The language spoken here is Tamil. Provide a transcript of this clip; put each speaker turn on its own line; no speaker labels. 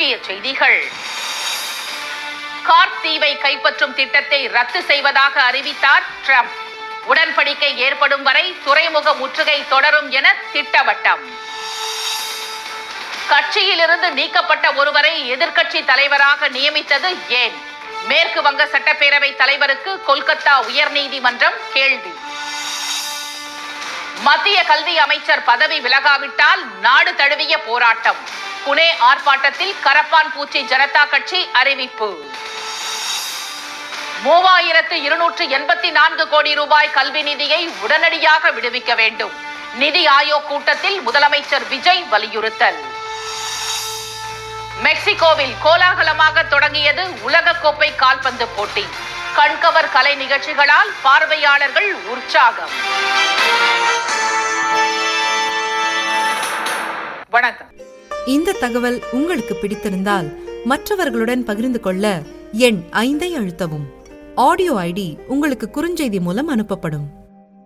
முக்கிய செய்திகள் கார்க் தீவை கைப்பற்றும் திட்டத்தை ரத்து செய்வதாக அறிவித்தார் ட்ரம்ப் உடன்படிக்கை ஏற்படும் வரை துறைமுக முற்றுகை தொடரும் என திட்டவட்டம் கட்சியிலிருந்து நீக்கப்பட்ட ஒருவரை எதிர்க்கட்சி தலைவராக நியமித்தது ஏன் மேற்கு வங்க சட்டப்பேரவை தலைவருக்கு கொல்கத்தா உயர்நீதிமன்றம் கேள்வி மத்திய கல்வி அமைச்சர் பதவி விலகாவிட்டால் நாடு தழுவிய போராட்டம் புனே ஆர்ப்பாட்டத்தில் கரப்பான் பூச்சி ஜனதா கட்சி அறிவிப்பு மூவாயிரத்து இருநூற்று எண்பத்தி நான்கு கோடி ரூபாய் கல்வி நிதியை உடனடியாக விடுவிக்க வேண்டும் நிதி ஆயோக் கூட்டத்தில் முதலமைச்சர் விஜய் வலியுறுத்தல் மெக்சிகோவில் கோலாகலமாக தொடங்கியது உலகக்கோப்பை கால்பந்து போட்டி கண்கவர் கலை நிகழ்ச்சிகளால் பார்வையாளர்கள் உற்சாகம் வணக்கம்
இந்த தகவல் உங்களுக்கு பிடித்திருந்தால் மற்றவர்களுடன் பகிர்ந்து கொள்ள எண் ஐந்தை அழுத்தவும் ஆடியோ ஐடி உங்களுக்கு குறுஞ்செய்தி மூலம் அனுப்பப்படும்